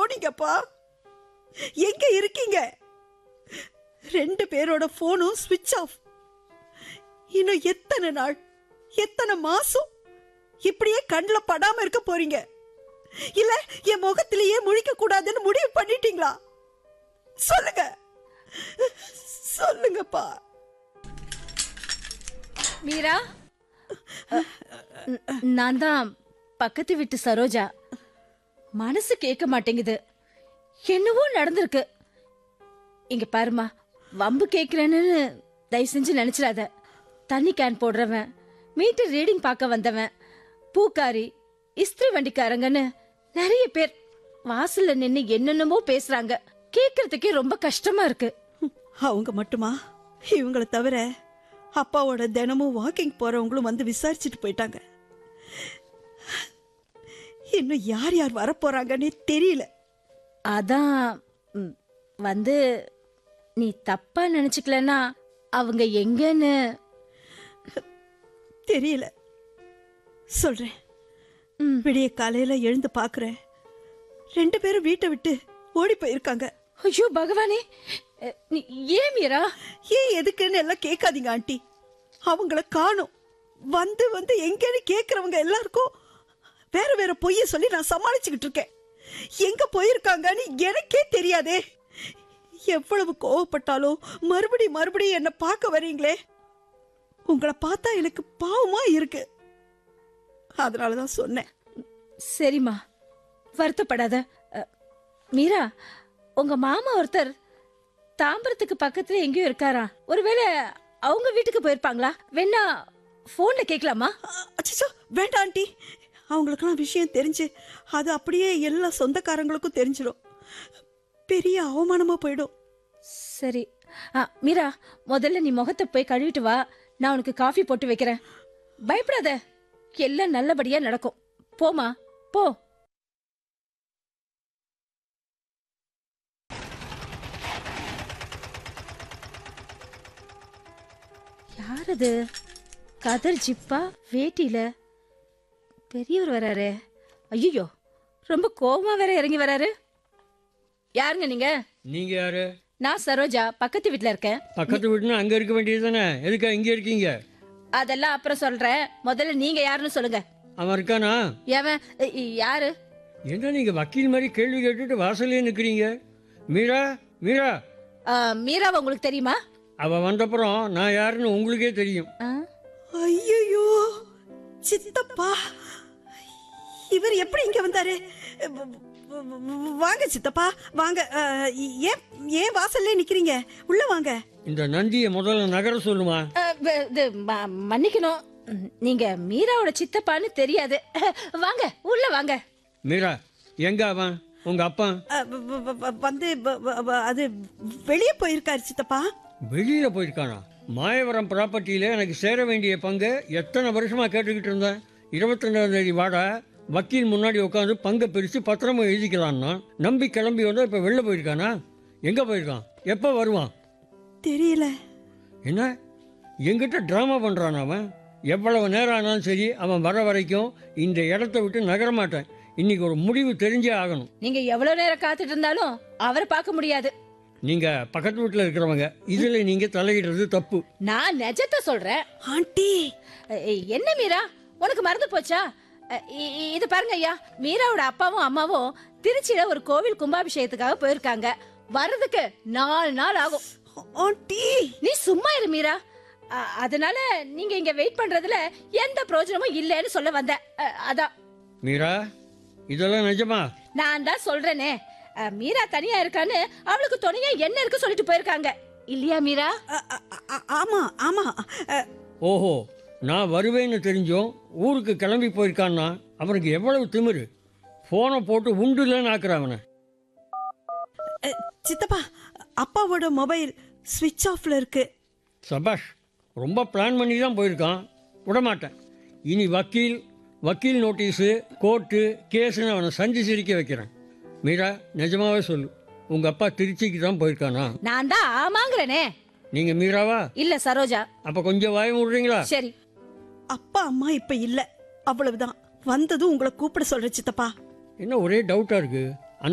போனீங்கப்பா எங்க இருக்கீங்க ரெண்டு பேரோட போனும் ஸ்விட்ச் ஆஃப் இன்னும் எத்தனை நாள் எத்தனை மாசம் இப்படியே கண்ணுல படாம இருக்க போறீங்க இல்ல என் முகத்திலேயே முழிக்க கூடாதுன்னு முடிவு பண்ணிட்டீங்களா சொல்லுங்க சொல்லுங்கப்பா மீரா ந- நான் தான் பக்கத்து வீட்டு சரோஜா மனசு கேட்க மாட்டேங்குது என்னவோ நடந்திருக்கு இங்க பாருமா வம்பு கேக்குறேன்னு தயவு செஞ்சு நினைச்சிடாத தண்ணி கேன் போடுறவன் மீட்டர் ரீடிங் பார்க்க வந்தவன் பூக்காரி இஸ்திரி வண்டிக்காரங்கன்னு நிறைய பேர் வாசல்ல நின்னு என்னென்னமோ பேசுறாங்க கேக்குறதுக்கே ரொம்ப கஷ்டமா இருக்கு அவங்க மட்டுமா இவங்களை தவிர அப்பாவோட தினமும் வாக்கிங் போறவங்களும் வந்து விசாரிச்சுட்டு போயிட்டாங்க இன்னும் யார் யார் வரப்போறாங்கன்னே தெரியல அதான் ம், வந்து நீ தப்பா நினைச்சுக்கலன்னா அவங்க எங்கன்னு தெரியல சொல்றேன் ம். விடிய காலையில எழுந்து பாக்குறேன் ரெண்டு பேரும் வீட்டை விட்டு ஓடி போயிருக்காங்க ஐயோ பகவானே அ, நீ ஏன் மீரா ஏன் எதுக்குன்னு எல்லாம் கேட்காதீங்க ஆண்டி அவங்கள காணும் வந்து வந்து எங்கன்னு கேக்குறவங்க எல்லாருக்கும் வேற வேற பொய்ய சொல்லி நான் சமாளிச்சுக்கிட்டு இருக்கேன் எங்க போயிருக்காங்கன்னு எனக்கே தெரியாதே எவ்வளவு கோவப்பட்டாலும் மறுபடி மறுபடியும் என்ன பார்க்க வரீங்களே உங்களை பார்த்தா எனக்கு பாவமா இருக்கு அதனாலதான் சொன்னேன் சரிம்மா வருத்தப்படாத அ, மீரா உங்க மாமா ஒருத்தர் தாம்பரத்துக்கு பக்கத்துல எங்கேயோ இருக்காரா ஒருவேளை அவங்க வீட்டுக்கு போயிருப்பாங்களா வேணா போன்ல கேட்கலாமா அச்சோ வேண்டாம் ஆண்டி அவங்களுக்கெல்லாம் விஷயம் தெரிஞ்சு அது அப்படியே எல்லா சொந்தக்காரங்களுக்கும் தெரிஞ்சிடும் பெரிய அவமானமா போயிடும் சரி ஆ, மீரா முதல்ல நீ முகத்தை போய் கழுவிட்டு வா நான் உனக்கு காஃபி போட்டு வைக்கிறேன் பயப்படாத எல்லாம் நல்லபடியா நடக்கும் போமா போ யார் அது கதர் ஜிப்பா வேட்டியில பெரியவர் வராரு ஐயோ ரொம்ப கோவமா வேற இறங்கி வராரு யாருங்க நீங்க நீங்க யாரு நான் சரோஜா பக்கத்து வீட்ல இருக்கேன் பக்கத்து வீட்டுனா அங்க இருக்க வேண்டியது தானே எதுக்கா இங்க இருக்கீங்க அதெல்லாம் அப்புறம் சொல்றேன் முதல்ல நீங்க யாருன்னு சொல்லுங்க அவன் இருக்கானா எவன் இ- இ- யாரு என்ன நீங்க வக்கீல் மாதிரி கேள்வி கேட்டுட்டு வாசல்லே நிக்கிறீங்க மீரா மீரா ஆ, மீராவை உங்களுக்கு தெரியுமா அவ வந்தப்புறம் நான் யாருன்னு உங்களுக்கே தெரியும் ஆ? ஐயோ சித்தப்பா இவர் எப்படி இங்க வந்தாரு வ- வ- வ- வாங்க சித்தப்பா வாங்க அஹ், ஏன் ஏன் வாசல்ல நிக்கிறீங்க உள்ள வாங்க இந்த நந்தியை முதல்ல நகர சொல்லுமா ஆ, வ- இது, ம- மன்னிக்கணும் ம், நீங்க மீராவோட சித்தப்பான்னு தெரியாது வாங்க உள்ள வாங்க மீரா எங்க அவன் உங்க அப்பா அஹ், வ- வ- வ- வந்து வ- வ- வ- அது வெளியே போயிருக்காரு சித்தப்பா வெளியில போயிருக்கானா மாயவரம் ப்ராப்பர்ட்டியில எனக்கு சேர வேண்டிய பங்கு எத்தனை வருஷமா கேட்டுக்கிட்டு இருந்தேன் இருபத்தஞ்சாம் தேதி வாடா வக்கீல் முன்னாடி உட்காந்து பங்கை பிரித்து பத்திரமா எழுதிக்கலான்னா நம்பி கிளம்பி வந்தா இப்போ வெளில போயிருக்கானா எங்கே போயிருக்கான் எப்போ வருவான் தெரியல என்ன எங்கிட்ட ட்ராமா பண்ணுறான் அவன் எவ்வளவு நேரம் ஆனாலும் சரி அவன் வர வரைக்கும் இந்த இடத்த விட்டு நகர மாட்டேன் இன்னைக்கு ஒரு முடிவு தெரிஞ்சே ஆகணும் நீங்க எவ்வளவு நேரம் காத்துட்டு இருந்தாலும் அவரை பார்க்க முடியாது நீங்கள் பக்கத்து வீட்டில் இருக்கிறவங்க இதில் நீங்கள் தலையிடுறது தப்பு நான் நிஜத்தை சொல்றேன் ஆண்டி அ, என்ன மீரா உனக்கு மறந்து போச்சா அ, இ- இ- இது பாருங்க ஐயா மீராவோட அப்பாவும் அம்மாவும் திருச்சியில ஒரு கோவில் கும்பாபிஷேகத்துக்காக போயிருக்காங்க வர்றதுக்கு நாலு நாள் ஆகும் ஆண்டி நீ சும்மா இரு மீரா அ, அதனால நீங்க இங்க வெயிட் பண்றதுல எந்த பிரயோஜனமும் இல்லைன்னு சொல்ல வந்தேன் அ, அதான் மீரா இதெல்லாம் நிஜமா நான் தான் சொல்றேனே அ, மீரா தனியா இருக்கான்னு அவளுக்கு துணையா என்ன இருக்கு சொல்லிட்டு போயிருக்காங்க இல்லையா மீரா அ- அ- அ- ஆமா ஆமா அஹ், ஓஹோ நான் வருவேன்னு தெரிஞ்சும் ஊருக்கு கிளம்பி போயிருக்கான்னா அவனுக்கு எவ்வளவு திமிரு ஃபோனை போட்டு உண்டுலன்னு ஆக்குறான் அவனை அஹ், சித்தப்பா அப்பாவோட மொபைல் ஸ்விட்ச் ஆஃப்ல இருக்கு சபாஷ் ரொம்ப பிளான் பண்ணி தான் போயிருக்கான் விடமாட்டேன் இனி வக்கீல் வக்கீல் நோட்டீஸு கோர்ட்டு கேஸுன்னு அவனை சந்தி சிரிக்க வைக்கிறேன் மீரா நிஜமாவே சொல்லு உங்கள் அப்பா திருச்சிக்கு தான் போயிருக்கானா நான் தான் ஆமாங்கிறனே நீங்கள் மீராவா இல்ல சரோஜா அப்போ கொஞ்சம் வாய விடுறீங்களா சரி அப்பா அம்மா இப்ப இல்ல அவ்வளவுதான் வந்ததும் உங்களை கூப்பிட சொல்ற சித்தப்பா என்ன ஒரே டவுட்டாக இருக்குது